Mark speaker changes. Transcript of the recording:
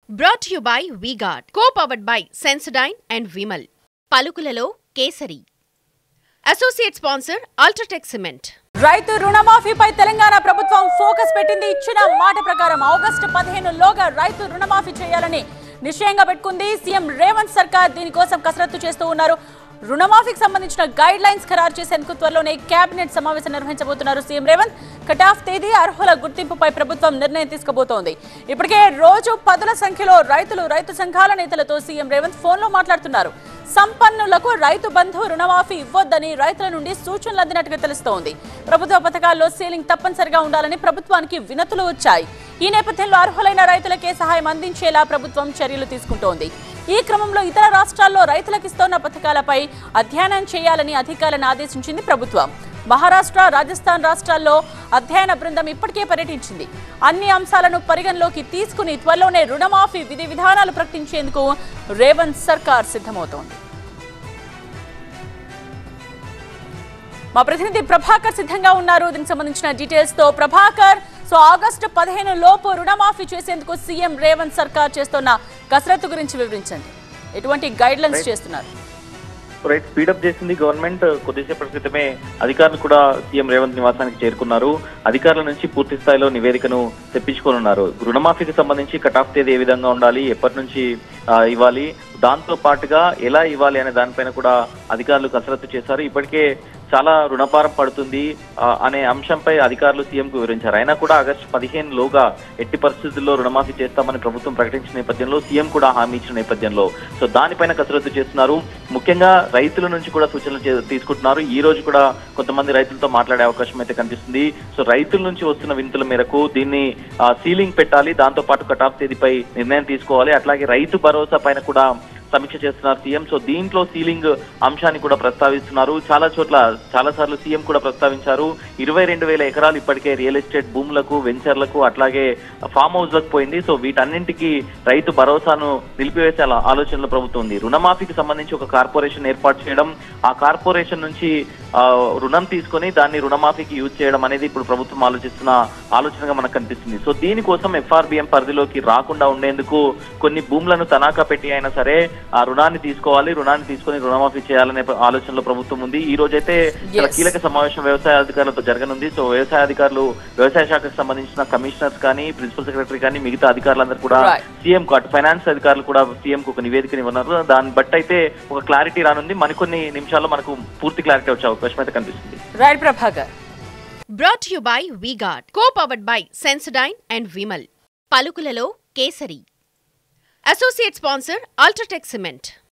Speaker 1: Brought you by VGuard co powered by Sensodyne and Vimal పలుకులలో Kesari associate sponsor UltraTech cement
Speaker 2: రైతు రుణమాఫీపై తెలంగాణ ప్రభుత్వం ఫోకస్ పెట్టింది ఇచ్చిన మాట ప్రకారం ఆగస్టు పదిహేను లోగా రైతు రుణమాఫీ చేయాలని నిశ్చయంగా పెట్టుకుంది సీఎం రేవంత్ సర్కార్ దీనికోసం కసరత్తు చేస్తూ ఉన్నారు రుణమాఫీకి సంబంధించిన గైడ్ లైన్స్ ఖరారు చేసేందుకు త్వరలోనే కేబినెట్ సమావేశం నిర్వహించబోతున్నారు సీఎం రేవంత్ కట్ ఆఫ్ తేదీ అర్హుల గుర్తింపుపై ప్రభుత్వం నిర్ణయం తీసుకోబోతోంది ఇప్పటికే రోజు పదుల సంఖ్యలో రైతులు రైతు సంఘాల నేతలతో సీఎం రేవంత్ ఫోన్లో మాట్లాడుతున్నారు సంపన్నులకు రైతు బంధు రుణమాఫీ ఇవ్వొద్దని రైతుల నుండి సూచనలు అందినట్టుగా తెలుస్తోంది ప్రభుత్వ పథకాల్లో సీలింగ్ తప్పనిసరిగా ఉండాలని ప్రభుత్వానికి వినతులు వచ్చాయి ఈ నేపథ్యంలో అర్హులైన రైతులకే సహాయం అందించేలా ప్రభుత్వం చర్యలు తీసుకుంటోంది ఈ క్రమంలో ఇతర రాష్ట్రాల్లో రైతులకు ఇస్తున్న పథకాలపై అధ్యయనం చేయాలని అధికారులను ఆదేశించింది ప్రభుత్వం మహారాష్ట్ర రాజస్థాన్ రాష్ట్రాల్లో అధ్యయన బృందం ఇప్పటికే పర్యటించింది అన్ని అంశాలను పరిగణలోకి తీసుకుని త్వరలోనే రుణమాఫీ విధి విధానాలు ప్రకటించేందుకు రేవంత్ సర్కార్ సిద్ధమవుతోంది మా ప్రతినిధి ప్రభాకర్ సిద్ధంగా ఉన్నారు దీనికి సంబంధించిన డీటెయిల్స్ తో ప్రభాకర్ సో ఆగస్టు పదిహేను లోపు రుణమాఫీ చేసేందుకు సీఎం రేవంత్ సర్కార్ చేస్తున్న కసరత్తు గురించి వివరించండి ఎటువంటి గైడ్ లైన్స్ చేస్తున్నారు
Speaker 3: రైట్ స్పీడప్ చేసింది గవర్నమెంట్ కొద్దిసేపటి క్రితమే అధికారులు కూడా సీఎం రేవంత్ నివాసానికి చేరుకున్నారు అధికారుల నుంచి పూర్తి స్థాయిలో నివేదికను తెప్పించుకోనున్నారు రుణమాఫీకి సంబంధించి కట్ ఆఫ్ తేదీ ఏ విధంగా ఉండాలి ఎప్పటి నుంచి ఆ, ఇవ్వాలి దాంతో పాటుగా ఎలా ఇవ్వాలి అనే దానిపైన కూడా అధికారులు కసరత్తు చేశారు ఇప్పటికే చాలా రుణభారం పడుతుంది ఆ, అనే అంశంపై అధికారులు సీఎం కు వివరించారు అయినా కూడా ఆగస్టు పదిహేను లోగా ఎట్టి పరిస్థితుల్లో రుణమాఫీ చేస్తామని ప్రభుత్వం ప్రకటించిన నేపథ్యంలో సీఎం కూడా హామీ ఇచ్చిన నేపథ్యంలో సో దానిపైన కసరత్తు చేస్తున్నారు ముఖ్యంగా రైతుల నుంచి కూడా సూచనలు చే- తీసుకుంటున్నారు ఈ రోజు కూడా కొంతమంది రైతులతో మాట్లాడే అవకాశం అయితే కనిపిస్తుంది సో రైతుల నుంచి వస్తున్న వినతుల మేరకు దీన్ని ఆ, సీలింగ్ పెట్టాలి దాంతో పాటు కట్ ఆఫ్ తేదీపై నిర్ణయం తీసుకోవాలి అట్లాగే రైతు భరోసా పైన కూడా సమీక్ష చేస్తున్నారు సీఎం సో దీంట్లో సీలింగ్ అంశాన్ని కూడా ప్రస్తావిస్తున్నారు చాలా చోట్ల చాలా సార్లు సీఎం కూడా ప్రస్తావించారు ఇరవై రెండు వేల ఎకరాలు ఇప్పటికే రియల్ ఎస్టేట్ భూములకు వెంచర్లకు అట్లాగే ఫామ్ హౌస్ లకు పోయింది సో వీటన్నింటికి రైతు భరోసాను నిలిపివేసే ఆలో- ఆలోచనలో ప్రభుత్వం ఉంది రుణమాఫీకి సంబంధించి ఒక కార్పొరేషన్ ఏర్పాటు చేయడం ఆ కార్పొరేషన్ నుంచి ఆ, రుణం తీసుకొని దాన్ని రుణమాఫీకి యూజ్ చేయడం అనేది ఇప్పుడు ప్రభుత్వం ఆలోచిస్తున్న ఆలోచనగా మనకు కనిపిస్తుంది సో దీనికోసం ఎఫ్ఆర్బిఎం పరిధిలోకి రాకుండా ఉండేందుకు కొన్ని భూములను తనాఖా పెట్టి అయినా సరే ఆ రుణాన్ని తీసుకోవాలి రుణాన్ని తీసుకొని రుణమాఫీ చేయాలనే ప్ర- ఆలోచనలో ప్రభుత్వం ఉంది ఈ రోజైతే చాలా
Speaker 2: Yes.
Speaker 3: కీలక సమావేశం వ్యవసాయ అధికారులతో జరగనుంది సో వ్యవసాయ అధికారులు వ్యవసాయ శాఖకు సంబంధించిన కమిషనర్స్ కానీ ప్రిన్సిపల్ సెక్రటరీ కానీ మిగతా అధికారులందరూ కూడా
Speaker 2: Right.
Speaker 3: సీఎం కు అటు ఫైనాన్స్ అధికారులు కూడా సీఎం కు ఒక నివేదికని ఇవ్వన్నారు దాన్ని బట్టి అయితే ఒక క్లారిటీ రానుంది మరికొన్ని నిమిషాల్లో మనకు పూర్తి క్లారిటీ వచ్చే అవకాశం అయితే కనిపిస్తుంది
Speaker 2: right Prabhakar
Speaker 1: brought you by VGuard co powered by Sensodyne and Vimal పలుకులలో Kesari associate sponsor UltraTech cement